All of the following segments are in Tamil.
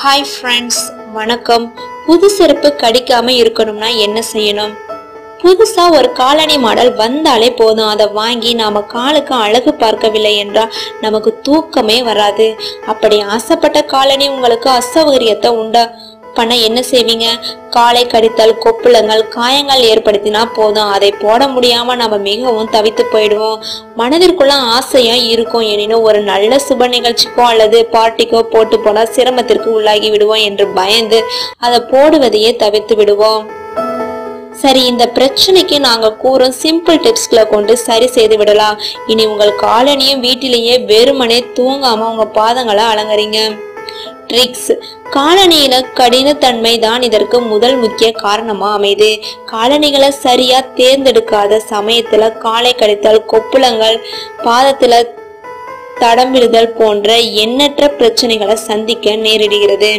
ஹாய் ஃப்ரெண்ட்ஸ் வணக்கம் புது செருப்பு கடிக்காம இருக்கணும்னா என்ன செய்யணும் புதுசா ஒரு காலணி மாடல் வந்தாலே போதும் அதை வாங்கி நாம காலுக்கு அழகு பார்க்கவில்லை என்றால் நமக்கு தூக்கமே வராது அப்படி ஆசைப்பட்ட காலணி உங்களுக்கு அசௌகரியத்தை உண்டா பண்ண என்ன செய்வீங்க காலை கடித்தல் கொப்புளங்கள் காயங்கள் ஏற்படுத்தினா போதும் அதை போட முடியாம நம்ம மிகவும் தவித்து போயிடுவோம் மனதிற்குள்ள ஆசையா இருக்கும் எனினும் ஒரு நல்ல சுப நிகழ்ச்சிக்கோ அல்லது பார்ட்டிக்கோ போட்டு போனா சிரமத்திற்கு உள்ளாகி விடுவோம் என்று பயந்து அதை போடுவதையே தவிர்த்து விடுவோம் சரி இந்த பிரச்சனைக்கு நாங்க கூறும் சிம்பிள் டிப்ஸ்களை கொண்டு சரி செய்து விடலாம் இனி உங்கள் காலனியும் வீட்டிலேயே வெறுமனே தூங்காம உங்க பாதங்களை அலங்கரிங்க ட்ரிக்ஸ் காலனியில கடினத்தன்மை தான் இதற்கு முதல் முக்கிய காரணமா அமைது காலணிகளை சரியா தேர்ந்தெடுக்காத சமயத்துல காலை கடித்தல் கொப்புளங்கள் பாதத்துல தடம் விழுதல் போன்ற எண்ணற்ற பிரச்சனைகளை சந்திக்க நேரிடுகிறது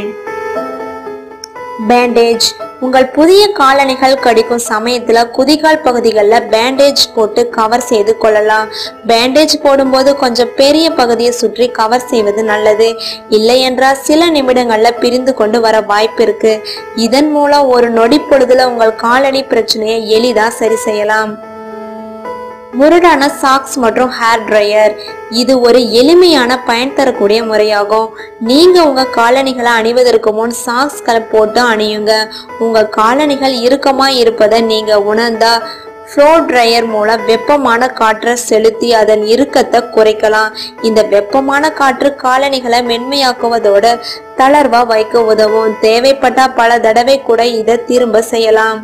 பேண்டேஜ் உங்கள் புதிய காலணிகள் கடிக்கும் சமயத்துல குதிகால் பகுதிகளில் பேண்டேஜ் போட்டு கவர் செய்து கொள்ளலாம் பேண்டேஜ் போடும்போது கொஞ்சம் பெரிய பகுதியை சுற்றி கவர் செய்வது நல்லது இல்லை என்றால் சில நிமிடங்கள்ல பிரிந்து கொண்டு வர வாய்ப்பு இருக்கு இதன் மூலம் ஒரு நொடி பொழுதுல உங்கள் காலணி பிரச்சனையை எளிதா சரி செய்யலாம் முரடான சாக்ஸ் மற்றும் ஹேர் ட்ரையர் இது ஒரு எளிமையான பயன் தரக்கூடிய முறையாகும் நீங்க உங்க காலணிகளை அணிவதற்கு முன் சாக்ஸ்களை போட்டு அணியுங்க உங்க காலணிகள் இறுக்கமா இருப்பதை நீங்க உணர்ந்தா ஃப்ளோ ட்ரையர் மூலம் வெப்பமான காற்றை செலுத்தி அதன் இறுக்கத்தை குறைக்கலாம் இந்த வெப்பமான காற்று காலணிகளை மென்மையாக்குவதோடு தளர்வா வைக்க உதவும் தேவைப்பட்டா பல தடவை கூட இதை திரும்ப செய்யலாம்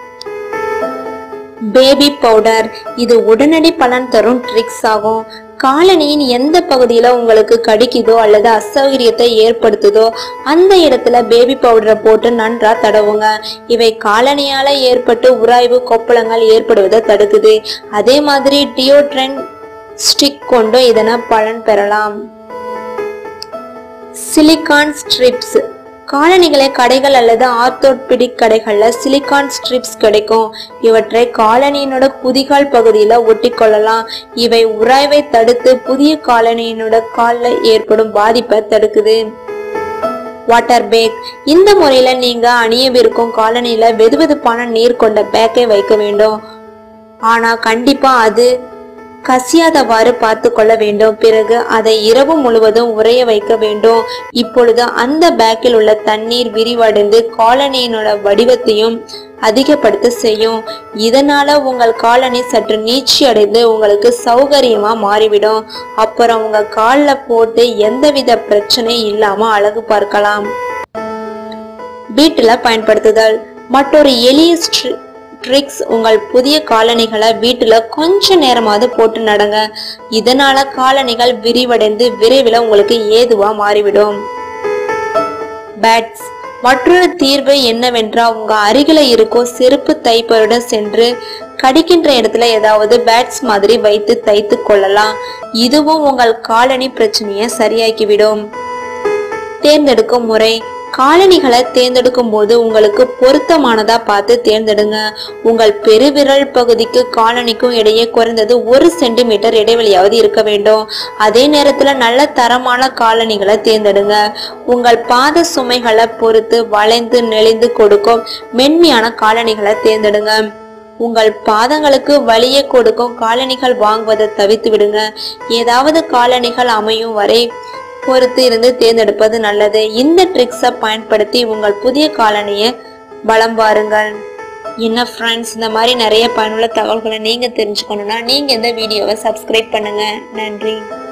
பேபி பவுடர் இது உடனடி பலன் தரும் ட்ரிக்ஸ் ஆகும் காலனியின் எந்த பகுதியில உங்களுக்கு கடிக்குதோ அல்லது அசௌகரியத்தை ஏற்படுத்துதோ அந்த இடத்துல பேபி பவுடரை போட்டு நன்றா தடவுங்க இவை காலனியால ஏற்பட்டு உராய்வு கொப்பளங்கள் ஏற்படுவதை தடுக்குது அதே மாதிரி டியோட்ரன் ஸ்டிக் கொண்டும் இதனை பலன் பெறலாம் சிலிகான் ஸ்ட்ரிப்ஸ் காலணிகளை கடைகள் அல்லது ஆர்த்தோபிடிக் கடைகள்ல சிலிகான் ஸ்ட்ரிப்ஸ் கிடைக்கும் இவற்றை காலனியினோட குதிகால் பகுதியில ஒட்டி கொள்ளலாம் இவை உராய்வை தடுத்து புதிய காலனியினோட காலில் ஏற்படும் பாதிப்பை தடுக்குது வாட்டர் பேக் இந்த முறையில நீங்க அணியவிருக்கும் காலனியில வெதுவெதுப்பான நீர் கொண்ட பேக்கை வைக்க வேண்டும் ஆனா கண்டிப்பா அது கசியாதவாறு பார்த்து கொள்ள வேண்டும் பிறகு அதை இரவு முழுவதும் உறைய வைக்க வேண்டும் இப்பொழுது அந்த பேக்கில் உள்ள தண்ணீர் விரிவடைந்து காலனியினோட வடிவத்தையும் அதிகப்படுத்த செய்யும் இதனால உங்கள் காலனி சற்று நீச்சி அடைந்து உங்களுக்கு சௌகரியமா மாறிவிடும் அப்புறம் உங்க காலில் போட்டு எந்தவித பிரச்சனை இல்லாம அழகு பார்க்கலாம் வீட்டுல பயன்படுத்துதல் மற்றொரு எளிய ஸ்ட்ரி- ட்ரிக்ஸ் உங்கள் புதிய காலணிகளை வீட்டுல கொஞ்ச நேரமாவது போட்டு நடங்க இதனால காலணிகள் விரிவடைந்து விரைவில் உங்களுக்கு ஏதுவா மாறிவிடும் பேட்ஸ் மற்றொரு தீர்வு என்னவென்றால் உங்க அருகில இருக்கும் செருப்பு தைப்பருடன் சென்று கடிக்கின்ற இடத்துல ஏதாவது பேட்ஸ் மாதிரி வைத்து தைத்து கொள்ளலாம் இதுவும் உங்கள் காலணி பிரச்சனையை சரியாக்கிவிடும் தேர்ந்தெடுக்கும் முறை காலணிகளை தேர்ந்தெடுக்கும் போது உங்களுக்கு பொருத்தமானதா பார்த்து தேர்ந்தெடுங்க உங்கள் பெருவிரல் பகுதிக்கு காலணிக்கும் இடையே குறைந்தது ஒரு சென்டிமீட்டர் இடைவெளியாவது இருக்க வேண்டும் அதே நேரத்துல நல்ல தரமான காலணிகளை தேர்ந்தெடுங்க உங்கள் பாத சுமைகளை பொறுத்து வளைந்து நெளிந்து கொடுக்கும் மென்மையான காலணிகளை தேர்ந்தெடுங்க உங்கள் பாதங்களுக்கு வலியை கொடுக்கும் காலணிகள் வாங்குவதை தவிர்த்து விடுங்க ஏதாவது காலணிகள் அமையும் வரை பொறுத்து இருந்து தேர்ந்தெடுப்பது நல்லது இந்த ட்ரிக்ஸை பயன்படுத்தி உங்கள் புதிய காலனியை பலம் பாருங்கள் என்ன ஃப்ரெண்ட்ஸ் இந்த மாதிரி நிறைய பயனுள்ள தகவல்களை நீங்கள் தெரிஞ்சுக்கணும்னா நீங்கள் இந்த வீடியோவை சப்ஸ்கிரைப் பண்ணுங்கள் நன்றி